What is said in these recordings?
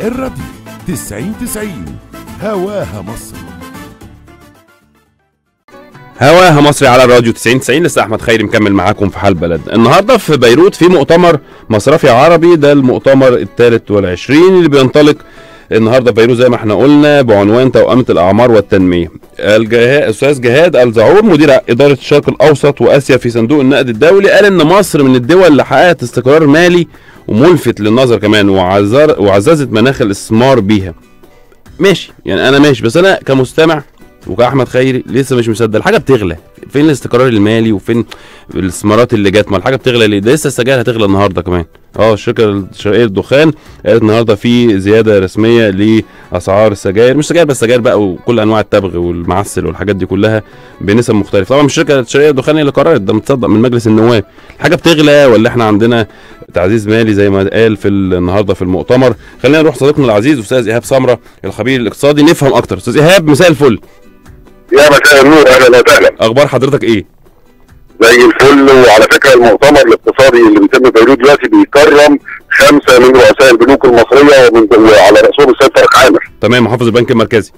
الراديو 90 90 هواها مصر هواها مصري على الراديو 90 90 لسه احمد خيري مكمل معاكم في حال بلد النهارده في بيروت في مؤتمر مصرفي عربي ده المؤتمر الثالث والعشرين اللي بينطلق النهارده في بيروت زي ما احنا قلنا بعنوان توأمة الأعمار والتنمية. الجهاد الأستاذ جهاد الزعور مدير إدارة الشرق الأوسط وآسيا في صندوق النقد الدولي قال إن مصر من الدول اللي حققت استقرار مالي وملفت للنظر كمان وعزر وعززت مناخ الاستثمار بيها. ماشي يعني أنا ماشي بس أنا كمستمع وكاحمد خيري لسه مش مصدق الحاجه بتغلى فين الاستقرار المالي وفين الاستثمارات اللي جت ما الحاجه بتغلى ليه ده لسه السجاير هتغلى النهارده كمان اه الشركه الشرقيه للدخان قالت النهارده في زياده رسميه لاسعار السجاير مش سجاير بس سجاير بقى وكل انواع التبغ والمعسل والحاجات دي كلها بنسب مختلفه طبعا مش الشركه الشرقيه للدخان هي اللي قررت ده متصدق من مجلس النواب الحاجه بتغلى ولا احنا عندنا تعزيز مالي زي ما قال في النهارده في المؤتمر خلينا نروح صديقنا العزيز استاذ ايهاب سمره الخبير الاقتصادي نفهم اكتر استاذ ايهاب مساء الفل يا مساء النور اهلا وسهلا اخبار حضرتك ايه زي الفل وعلى فكره المؤتمر الاقتصادي اللي بيتم في بيروت دلوقتي بيكرم خمسه من رؤساء البنوك المصريه ومن وعلى راسهم السيد طارق عامر تمام محافظ البنك المركزي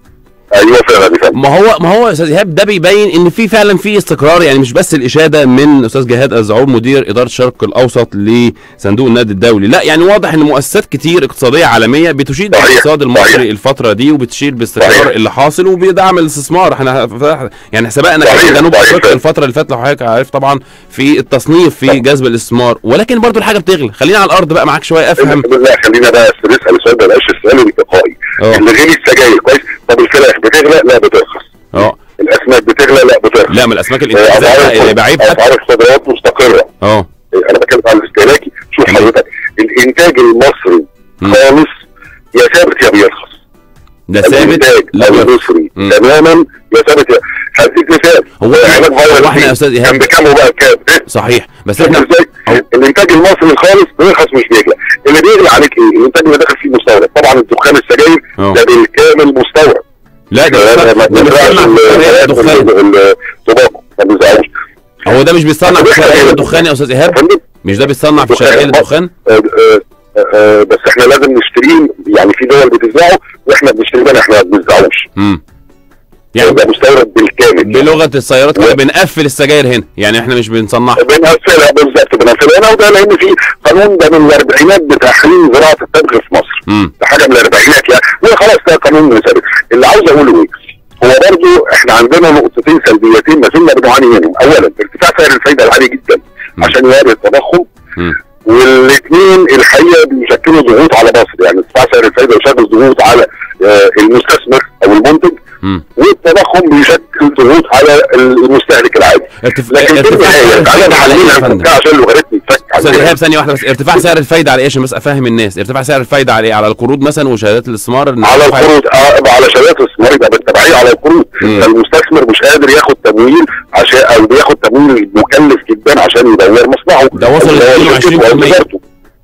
ايوه فعلا يا فندم ما هو ما هو يا استاذ ايهاب ده بيبين ان في فعلا في استقرار يعني مش بس الاشاده من استاذ جهاد الزعوم مدير اداره الشرق الاوسط لصندوق النقد الدولي لا يعني واضح ان مؤسسات كتير اقتصاديه عالميه بتشيد صحيح، بالاقتصاد صحيح. المصري الفتره دي وبتشير باستقرار صحيح. اللي حاصل وبيدعم الاستثمار احنا ف- يعني سبقنا صحيح، كده جنوب صحيح. افريقيا الفتره اللي فاتت لو حضرتك عارف طبعا في التصنيف في جذب الاستثمار ولكن برضو الحاجه بتغلى خلينا على الارض بقى معاك شويه افهم لا خلينا بقى نسال السؤال ده بلاش السؤال الانتقائي اه. اللي غير السجاير كويس طب الفراخ بتغلى لا بترخص اه الاسماك بتغلى لا بترخص لا من الاسماك آه، الانتاجيه اللي بعيب حتى اسعار الصادرات مستقره اه انا بتكلم عن الاستهلاكي شوف تمام. حضرتك الانتاج المصري مم. خالص يا ثابت يا بيرخص ده ثابت الانتاج لا بيرخص. المصري مم. تماما يا ثابت يا هديك مثال هو علاج فيروس هو احنا سي. يا أستاذ إيهاب- كان بكام وبقى بكام إيه؟ صحيح بس فاهم احنا ازاي؟ أو- الانتاج المصري الخالص بيرخص مش بيغلى اللي بيغلى عليك ايه؟ الانتاج اللي داخل فيه مستورد طبعا الدخان السجاير اه. ده بالكامل مستورد لا ده ده بيصنع- ما ده بنزرعش بيصنع في شركات ال- الدخان ال- التباكو ما بنزرعوش هو ده مش بيصنع في شركات الدخان يا استاذ يا ايهاب فندم مش ده بيصنع في الدخان. شركات الدخان آه، آه، آه، بس احنا لازم نشتريه يعني في دول بتزرعه واحنا بنشتريه ده احنا ما بنزرعوش امم يعني ده مستورد بالكامل بلغه السيارات كده بنقفل السجاير هنا يعني احنا مش بنصنعها بنقفلها بالظبط بنقفلها هنا وده لان في قانون ده من الاربعينات بتحريم زراعه التبغ في مصر امم ده حاجه من الاربعينات يعني وخلاص ده قانون من ثابت اللي عاوز اقوله ايه هو برضو احنا عندنا نقطتين سلبيتين ما زلنا بنعاني منهم اولا ارتفاع سعر الفايده العالي جدا مم. عشان يواجه التضخم امم والاثنين الحقيقه بيشكلوا ضغوط على مصر يعني ارتفاع سعر الفايده يشكل ضغوط على آه، المستثمر او المنتج امم والتضخم بيشكل ضغوط على المستهلك العادي ارتف... لكن في ارتفاع سعر النهايه تعالى الفايده على ايه يا نخلينا فندم؟ نفكها عشان لغتنا تتفك استاذ عندنا. ايهاب ثانيه واحده بس ارتفاع سعر الفايده على ايه عشان بس افهم الناس ارتفاع سعر الفايده على ايه على القروض مثلا وشهادات الاستثمار إن على ارتفاع- القروض آه على شهادات الاستثمار يبقى بالتبعيه على القروض مم. فالمستثمر مش قادر ياخد تمويل عشان او بياخد تمويل مكلف جدا عشان يدور مصنعه ده وصل اللي هو 22% شركته أو تجارته.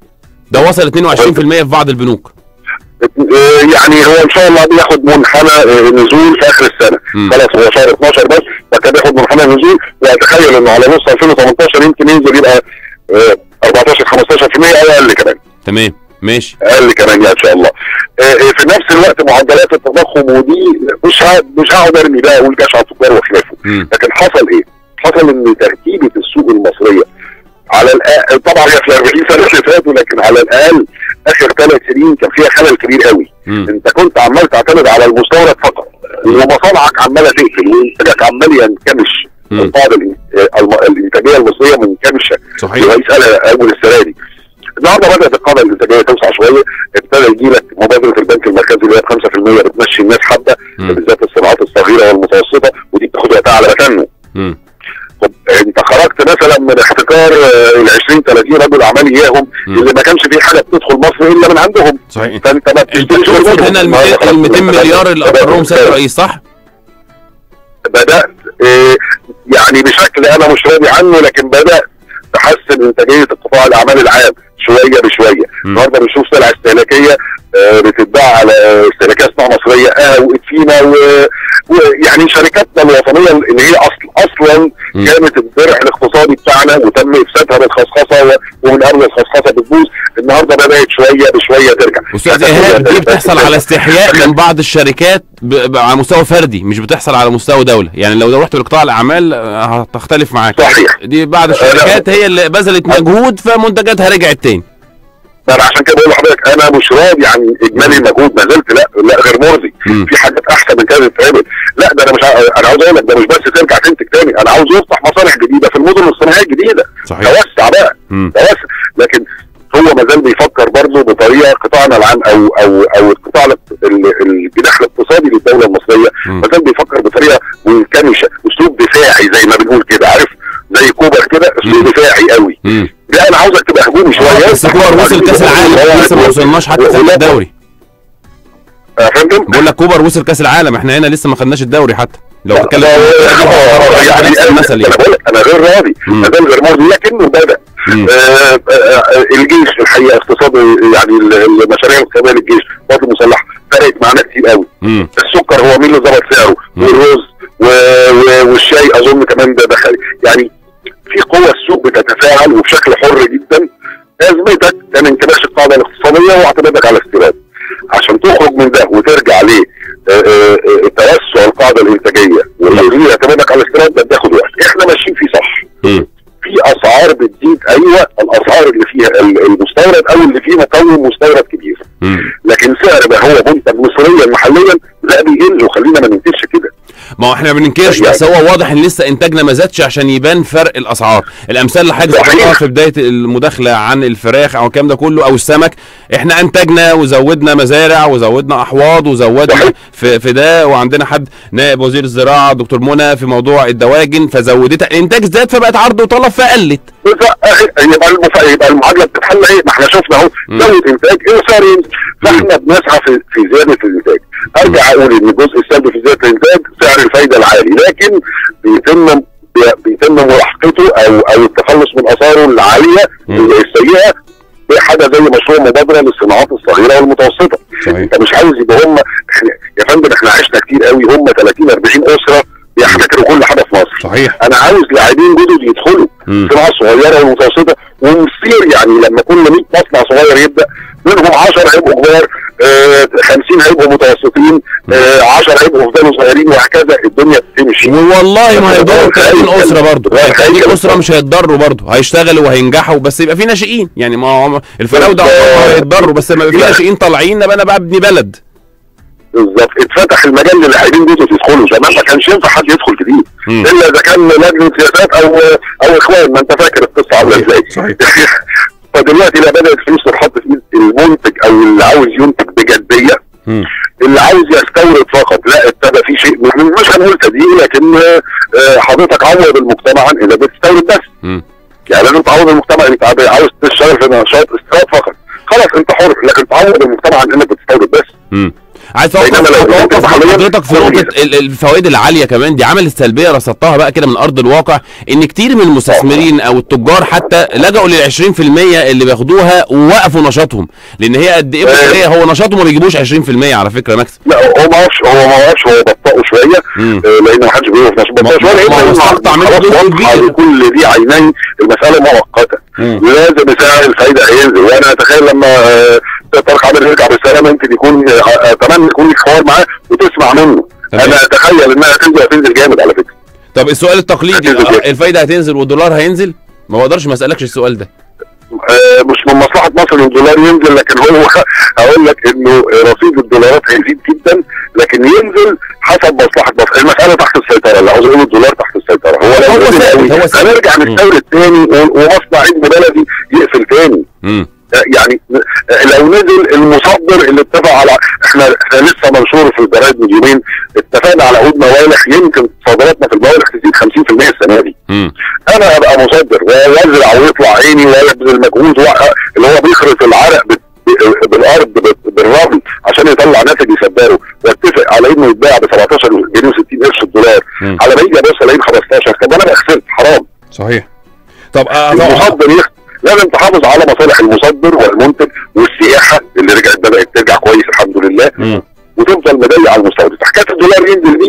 ده وصل 22% في بعض البنوك آه، يعني هو ان شاء الله بياخد منحنى آه، نزول في اخر السنه مم. خلاص هو شهر 12 بس فكان بياخد منحنى نزول واتخيل انه على نص 2018 يمكن ينزل يبقى آه، 14 15% او اقل كمان تمام ماشي اقل كمان يعني ان شاء الله آه، آه، في نفس الوقت معدلات التضخم ودي مش ه- مش هقعد ارمي بقى اقول جشع التجار وخلافه امم لكن حصل ايه؟ حصل ان تركيبه السوق المصريه على الأقل طبعا هي في ال 40 سنه اللي فاتوا لكن على الاقل اخر ثلاث سنين كان فيها خلل كبير قوي امم انت كنت عمال تعتمد على المستورد فقط ومصانعك عماله تقفل وانتاجك عمال ينكمش مم. القاعده الإن- آه، الم- الانتاجيه المصريه منكمشه صحيح الرئيس قالها اول السنه دي النهارده بدات القاعده الانتاجيه توسع شويه ابتدى يجي لك مبادره البنك المركزي اللي هي 5% بتمشي الناس حبه مم. بالذات الصناعات الصغيره والمتوسطه ودي بتاخد وقتها على مكانه امم طب انت خرجت مثلا من احتكار ال 20 30 رجل اعمال اياهم مم. اللي ما كانش في حاجه بتدخل مصر الا من عندهم صحيح فانت ما انت بتشتريش غير تقصد منهم. هنا ال النهاردة 200 خلاص ال 200 بدأت- مليار اللي بدأت- اقرهم سيد الرئيس صح؟ بدات آه، يعني بشكل انا مش راضي عنه لكن بدات تحسن انتاجيه قطاع الاعمال العام شويه بشويه مم. النهارده بنشوف سلع استهلاكيه آه، بتتباع على استهلاكيه صناعه مصريه اه وقت فينا و- ويعني شركاتنا الوطنيه اللي هي اصل اصلا مم. كانت الدرع الاقتصادي بتاعنا وتم افسادها بالخصخصه و- ومن قبل الخصخصه بتبوظ النهارده بدات شويه بشويه ترجع استاذ ايهاب دي بتحصل على استحياء من بعض الشركات ب... ب... على مستوى فردي مش بتحصل على مستوى دوله يعني لو رحت لقطاع الاعمال آه، هتختلف معاك صحيح دي بعض الشركات هي اللي بذلت مجهود فمنتجاتها رجعت تاني انا عشان كده بقول لحضرتك انا مش راضي عن اجمالي المجهود ما زلت لا لا غير مرضي مم. في حاجات احسن من كده تتعمل لا ده انا مش ع- انا عاوز اقول لك ده مش بس ترجع تنتج تاني انا عاوز يفتح مصانع جديده في المدن الصناعيه الجديده صحيح توسع بقى مم. توسع لكن هو ما زال بيفكر برضه بطريقه قطاعنا العام او او او القطاع الاقت- ال- الجناح الاقتصادي للدوله المصريه مم. ما زال بيفكر بطريقه منكمشه اسلوب دفاعي زي ما بنقول كده عارف زي كوبر كده اسلوب مم. دفاعي قوي مم. لا انا عاوزك تبقى هجومي شويه بس كوبر وصل كاس العالم لسه ما وصلناش حتى خدنا الدوري يا فندم بقول لك كوبر وصل كاس العالم احنا هنا لسه ما خدناش الدوري حتى لو بتكلم آه، يعني نفس المثل انا يعني بقول لك انا غير راضي مم. ما زال غير مرضي لكنه بدا مم. آه، آه، آه، الجيش الحقيقه اقتصاد يعني ال- المشاريع الاقتصاديه للجيش القوات المسلحه فرقت معانا كتير قوي مم. السكر هو مين اللي ظبط سعره مم. والرز و... و... والشاي اظن كمان ده دخل يعني في قوة السوق بتتفاعل وبشكل حر جدا ازمتك كان انكماش القاعده الاقتصاديه واعتمادك على الاستيراد عشان تخرج من ده وترجع ل آه، آه، آه، توسع القاعده الانتاجيه وتغيير اعتمادك على الاستيراد ده بياخد وقت احنا ماشيين فيه صح مم. في اسعار بتزيد ايوه الاسعار اللي فيها ال- المستورد او اللي فيه مكون مستورد كبير مم. لكن سعر ما هو منتج مصريا محليا لا بيقل وخلينا ما ننكرش كده ما هو احنا ما بننكرش بس هو واضح ان لسه انتاجنا ما زادش عشان يبان فرق الاسعار الامثال اللي حضرتك صحيح. ذكرتها في بدايه المداخله عن الفراخ او الكلام ده كله او السمك احنا انتجنا وزودنا مزارع وزودنا احواض وزودنا صحيح. في في ده وعندنا حد نائب وزير الزراعه دكتور منى في موضوع الدواجن فزودتها الانتاج زاد فبقت عرض وطلب فقلت يبقى يبقى المف... يبقى المعادله بتتحل ايه؟ ما احنا شفنا اهو مم. زود انتاج ايه صار ينزل فاحنا بنسعى في, في زياده الانتاج ارجع اقول ان الجزء السلبي في زياده الانتاج سعر الفايده العالي لكن بيتم بي- بيتم ملاحقته او او التخلص من اثاره العاليه مم. السيئه بحاجه زي مشروع مبادره للصناعات الصغيره والمتوسطه صحيح انت مش عاوز يبقى هم إحنا- يا فندم احنا عشنا كتير قوي هم 30 40 اسره بيحتكروا كل حاجه في مصر صحيح انا عاوز لاعبين جدد يدخلوا مم. الصناعه الصغيره والمتوسطه ونصير يعني لما كل 100 مصنع صغير يبدا منهم 10 هيبقوا كبار آه 50 هيبقوا متوسطين آه 10 هيبقوا يفضلوا صغيرين وهكذا الدنيا بتمشي والله ما هيضروا 30 اسره برضه لا، 30 اسره مش هيتضروا برضه هيشتغلوا وهينجحوا بس يبقى في ناشئين يعني ما هو الفراوده عمرهم هيتضروا بس لما يبقى في لا. ناشئين طالعين ابقى انا بقى ابني بلد بالظبط اتفتح المجال للاعبين جدد يدخلوا زمان ما كانش ينفع حد يدخل جديد مم. الا اذا كان لجنه سياسات او او اخوان ما انت فاكر القصه عامله صحيح، ازاي صحيح. فدلوقتي لا بدات فلوس تتحط في ايد المنتج او اللي عاوز ينتج بجديه مم. اللي عاوز يستورد فقط لا ابتدى في شيء من- مش هنقول تدقيق لكن آه، حضرتك عوض المجتمع عن انك بتستورد بس مم. يعني لازم تعوض المجتمع انك عاوز- عاوز تشتغل في نشاط استيراد فقط خلاص انت حر لكن تعوض المجتمع عن انك بتستورد بس مم. عايز بينما توقف لو توقف الانتاج حالياً حضرتك في هو نقطه كده. ال- الفوائد العاليه كمان دي عملت سلبيه رصدتها بقى كده من ارض الواقع ان كتير من المستثمرين او التجار حتى لجأوا لل 20% اللي بياخدوها ووقفوا نشاطهم لان هي قد ايه هي هو نشاطه ما بيجيبوش 20% على فكره مكسب لا هو ما اعرفش هو ما اعرفش هو بطأه شويه مم. آه، لان ما حدش بيقف نفسه بطأه ما- شويه ما هو لان استقطع منه خلاص جزء واضحة كبير. لكل ذي عينين المساله مؤقته مم. لازم سعر الفايده هينزل وانا اتخيل لما آه، طارق عامر يرجع بالسلامه يمكن يكون آه، اتمنى يكون لك حوار معاه وتسمع منه تمام. انا اتخيل انها هتنزل هتنزل جامد على فكره طب السؤال التقليدي هتنزل آه، كده. الفايده هتنزل والدولار هينزل ما بقدرش ما اسالكش السؤال ده آه، مش من مصلحه مصر ان الدولار ينزل لكن هو هقول لك انه رصيد الدولارات هيزيد جدا لكن ينزل حسب مصلحه مصر المساله تحت السيطره اللي عاوز اقول الدولار تحت السيطره هو هو لو نزل ثابت، قوي هو ثابت. هنرجع مم. نستورد تاني و- ومصنع ابن بلدي يقفل تاني مم. آه، يعني آه، لو نزل المصدر اللي اتفق على احنا احنا لسه منشور في الجرايد من يومين اتفقنا على عقود موالح يمكن صادراتنا في الموالح تزيد 50% السنه دي مم. انا ابقى مصدر وازرع ويطلع عيني ويبذل مجهود وأ- اللي هو بيخرط العرق بال- ب- بالارض ب- بالرمل عشان يطلع ناتج يصدره واتفق على انه يتباع ب 17 جنيه و60 قرش الدولار مم. على ما يجي ابص الاقيه ب 15 طب انا بقى خسرت حرام صحيح طب آه، طب- المصدر يخ... لازم تحافظ على مصالح المصدر والمنتج والسياحه اللي رجعت بدات ترجع كويس الحمد لله مم. وتفضل مدلي على المستورد حكايه الدولار ينزل دي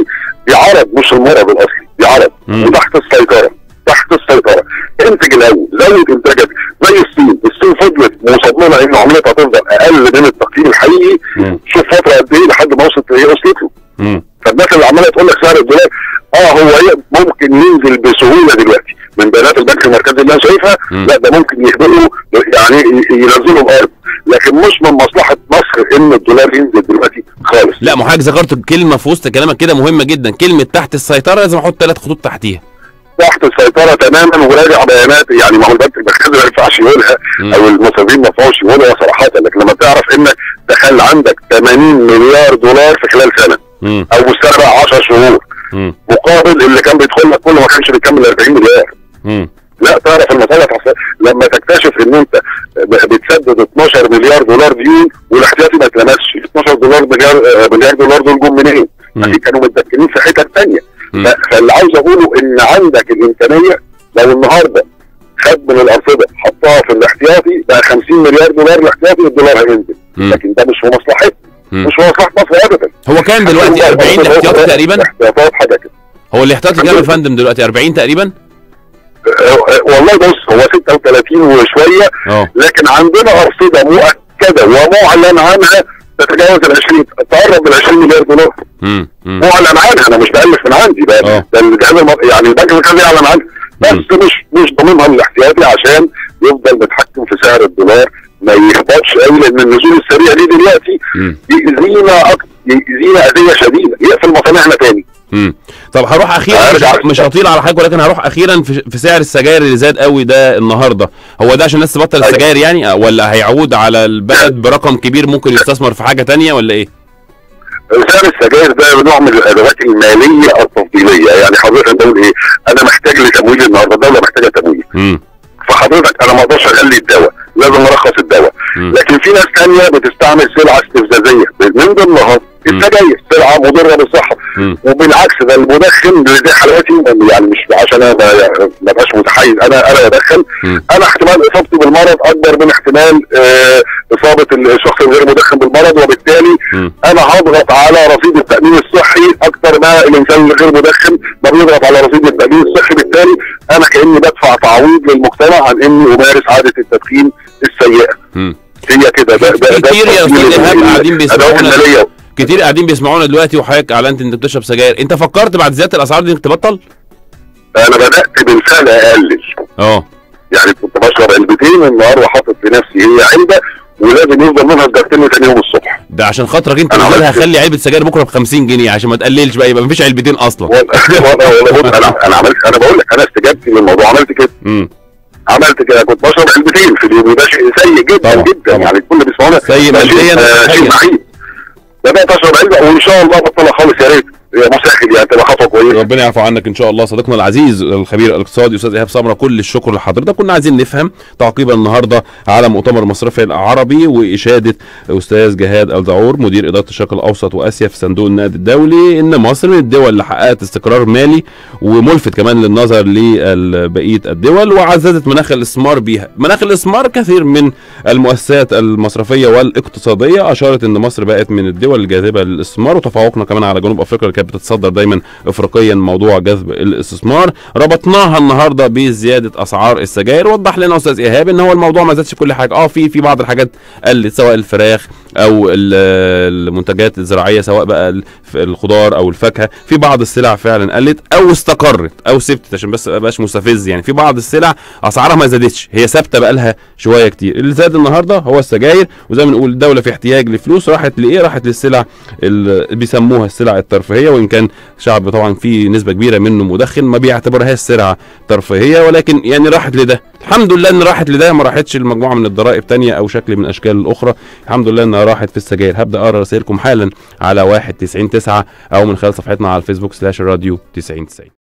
دي عرض مش المرض الاصلي دي عرض مم. وتحت السيطره تحت السيطره انتج الاول زود انتاجك زي الصين الصين فضلت مصممه ان عملتها هتفضل اقل من التقييم الحقيقي مم. شوف فتره قد ايه لحد ما وصلت هي وصلت له مم. فالناس اللي عماله تقول لك سعر الدولار اه هو هي ممكن ينزل بسهوله دلوقتي من بيانات البنك المركزي اللي انا شايفها مم. لا ده ممكن يهبطوا يعني ي- ينزلوا الارض لكن مش من مصلحه مصر ان الدولار ينزل دلوقتي خالص لا ما هو حضرتك ذكرت كلمه في وسط كلامك كده مهمه جدا كلمه تحت السيطره لازم احط ثلاث خطوط تحتيها تحت السيطره تماما وراجع بيانات يعني ما هو البنك المركزي ما ينفعش يقولها مم. او المصرفين ما ينفعش يقولها صراحه لكن لما تعرف انك دخل عندك 80 مليار دولار في خلال سنه مم. او السنه بقى 10 شهور مم. مقابل اللي كان بيدخل لك كله ما كانش بيكمل 40 مليار مم. لا تعرف المساله تحصل لما تكتشف ان انت بتسدد 12 مليار دولار ديون والاحتياطي ما اتلمسش 12 دولار مليار آه، مليار دولار دول جم منين؟ مم. اكيد كانوا متدكنين في حتت ثانيه مم. فاللي عاوز اقوله ان عندك الامكانيه لو النهارده خد من الارصده حطها في الاحتياطي بقى 50 مليار دولار الاحتياطي الدولار هينزل مم. لكن ده مش في مصلحتنا مم. مش في مصلحه مصر ابدا هو كام دلوقتي 40 احتياطي تقريبا احتياطات حاجه كده هو الاحتياطي كام يا فندم دلوقتي 40 تقريبا آه، آه، والله بص هو 36 وشويه اه لكن عندنا ارصده مؤكده ومعلن عنها تتجاوز ال 20 تقرب من 20 مليار دولار مم. مم. معلن عنها انا مش بالف من عندي ده آه. ده الجهاز الم- يعني البنك المركزي يعلن عنها مم. بس مش مش ضامنها الاحتياطي عشان يفضل متحكم في سعر الدولار ما يهبطش قوي لان النزول السريع دي دلوقتي مم. يأذينا أكتر يأذينا أذية شديدة يقفل مصانعنا تاني مم. طب هروح اخيرا مش, هرجع. مش هطيل على حضرتك ولكن هروح اخيرا في, في سعر السجاير اللي زاد قوي ده النهارده هو ده عشان الناس تبطل أيوة. السجاير يعني أه، ولا هيعود على البلد برقم كبير ممكن يستثمر في حاجه تانية ولا ايه سعر السجاير ده نوع من الادوات الماليه التفضيليه يعني حضرتك بقول ايه انا محتاج لتمويل النهارده الدوله محتاجه تمويل مم. فحضرتك انا ما اقدرش اغلي الدواء لازم ارخص الدواء مم. لكن في ناس تانية بتستعمل سلعه استفزازيه من ضمنها السجاير سلعه مضره بالصحه مم. وبالعكس ده المدخن زي حالاتي يعني مش عشان انا ما- ما بقاش متحيز انا انا بدخن مم. انا احتمال اصابتي بالمرض اكبر من احتمال آه، اصابه الشخص الغير مدخن بالمرض وبالتالي مم. انا هضغط على رصيد التامين الصحي اكتر ما الانسان الغير مدخن ما بيضغط على رصيد التامين الصحي بالتالي انا كاني بدفع تعويض للمجتمع عن اني امارس عاده التدخين السيئه مم. هي كده ده ده ده كتير يا التفصيل أستاذ إيهاب ال- قاعدين الادوات بيسمعونا. الماليه كتير قاعدين بيسمعونا دلوقتي وحضرتك اعلنت انك بتشرب سجاير انت فكرت بعد زياده الاسعار دي انك تبطل انا بدات بالفعل اقلل اه يعني كنت بشرب علبتين النهارده حاطط في نفسي هي علبه ولازم يفضل منها سجارتين تاني يوم الصبح ده عشان خاطرك انت أنا بتقول عملت هخلي علبه سجاير بكره ب 50 جنيه عشان ما تقللش بقى يبقى مفيش علبتين اصلا وانا وانا بص انا انا عملت انا بقول لك انا استجبت للموضوع عملت كده امم عملت كده كنت بشرب علبتين في اليوم وده شيء سيء جدا طبعا، جدا طبعا. يعني الكل بيسمعونا سيء ده شيء- مادياً آه، وصحياً. شيء معيب بدات اشرب علبه وان شاء الله بطلها خالص يا ريت يا مسهل يعني تبقى خطوه كويسه ربنا يعفو عنك ان شاء الله صديقنا العزيز الخبير الاقتصادي استاذ ايهاب سمره كل الشكر لحضرتك كنا عايزين نفهم تعقيبا النهارده على مؤتمر مصرفي العربي واشاده استاذ جهاد الزعور مدير اداره الشرق الاوسط واسيا في صندوق النقد الدولي ان مصر من الدول اللي حققت استقرار مالي وملفت كمان للنظر لبقيه الدول وعززت مناخ الاستثمار بيها مناخ الاستثمار كثير من المؤسسات المصرفيه والاقتصاديه اشارت ان مصر بقت من الدول الجاذبه للاستثمار وتفوقنا كمان على جنوب افريقيا اللي كانت بتتصدر دايما افريقيا موضوع جذب الاستثمار ربطناها النهارده بزياده اسعار السجاير وضح لنا استاذ ايهاب ان هو الموضوع ما زادش كل حاجه اه في في بعض الحاجات قلت سواء الفراخ او ال- المنتجات الزراعيه سواء بقى ال- الخضار او الفاكهه في بعض السلع فعلا قلت او استقرت او ثبتت عشان بس ما ابقاش مستفز يعني في بعض السلع اسعارها ما زادتش هي ثابته بقى لها شويه كتير اللي زاد النهارده هو السجاير وزي ما نقول الدوله في احتياج لفلوس راحت لايه راحت للسلع اللي بيسموها السلع الترفيهيه وان كان شعب طبعا في نسبه كبيره منه مدخن ما بيعتبرهاش سلعه ترفيهيه ولكن يعني راحت لده الحمد لله ان راحت لده ما راحتش لمجموعه من الضرائب تانية او شكل من الاشكال الاخرى الحمد لله انها راحت في السجاير هبدا اقرا رسائلكم حالا على 1 90 9 او من خلال صفحتنا على الفيسبوك سلاش الراديو 90 90